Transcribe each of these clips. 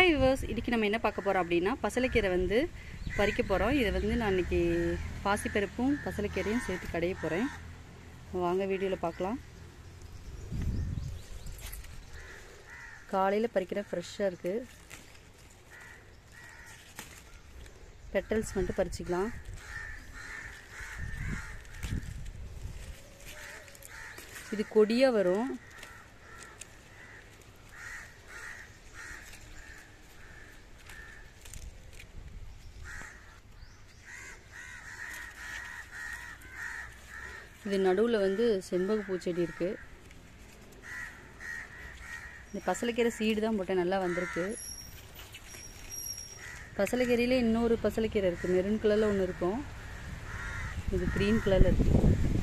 hi viewers இன்றைக்கி நம்ம என்ன பார்க்க போகிறோம் அப்படின்னா பசலைக்கீரை வந்து பறிக்க போகிறோம் இதை வந்து நான் இன்றைக்கி பாசிப்பருப்பும் பசலைக்கீரையும் சேர்த்து கடைய போகிறேன் வாங்க வீடியோவில் பார்க்கலாம் காலையில் பறிக்கிற ஃப்ரெஷ்ஷாக இருக்குது பெட்டல்ஸ் மட்டும் பறிச்சிக்கலாம் இது கொடியாக வரும் இது நடுவில் வந்து செண்பக பூச்செடி இருக்குது இந்த பசலைக்கீரை சீடு தான் போட்டேன் நல்லா வந்திருக்கு பசலைக்கீரையிலே இன்னொரு பசலைக்கீரை இருக்குது மெரூன் கலரில் ஒன்று இருக்கும் இது க்ரீன் கலரில் இருக்குது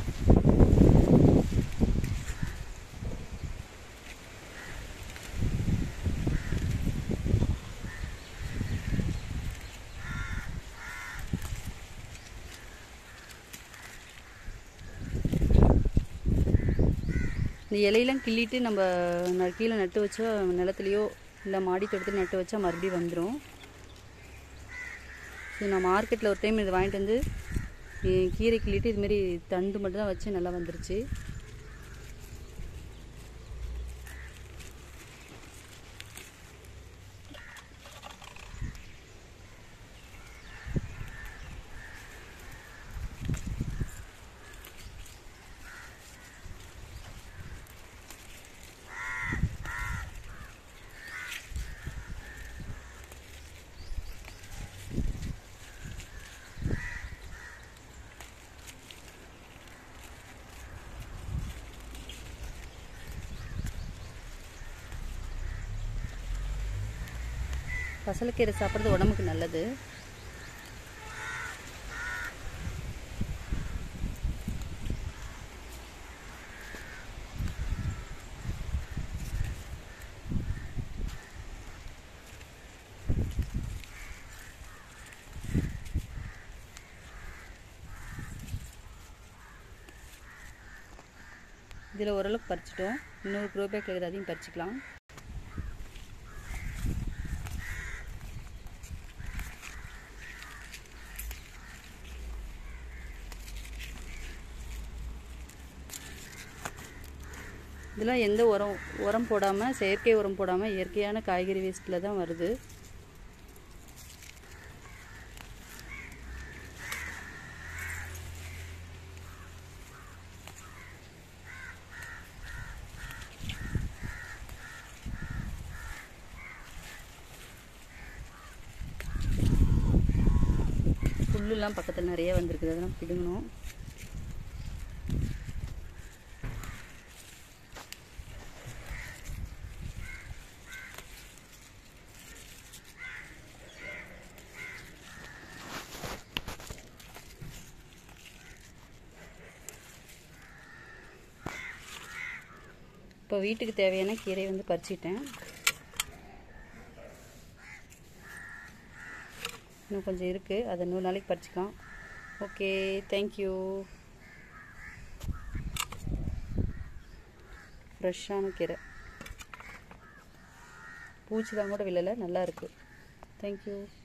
இந்த இலையெல்லாம் கிள்ளிட்டு நம்ம ந- கீழே நட்டு வச்சா நிலத்துலையோ இல்லை மாடி தோட்டத்தில் நட்டு வச்சா மறுபடியும் வந்துடும் ஸோ நான் மார்க்கெட்டில் ஒரு டைம் இது வாங்கிட்டு வந்து இ- கீரை கிள்ளிட்டு இதுமாரி தண்டு மட்டும் தான் வச்சு நல்லா வந்துருச்சு பசலைக்கீரை சாப்பிட்றது உடம்புக்கு நல்லது இதில் ஓரளவுக்கு பறிச்சிட்டோம் இன்னொரு க்ரோ பேக்கில் அதையும் பறிச்சிக்கலாம் இதெல்லாம் எந்த உரம் உரம் போடாமல் செயற்கை உரம் போடாமல் இயற்கையான காய்கறி வேஸ்ட்டில் தான் வருது புல்லுலாம் பக்கத்தில் நிறைய வந்திருக்குது அதெல்லாம் பிடுங்கணும் இப்போ வீட்டுக்கு தேவையான கீரை வந்து பறிச்சிட்டேன் இன்னும் கொஞ்சம் இருக்குது அதை நூறு நாளைக்கு பறிச்சிக்கலாம் ஓகே தேங்க்யூ ஃப்ரெஷ்ஷான கீரை பூச்சிலாம் கூட விழலை நல்லா இருக்குது தேங்க்யூ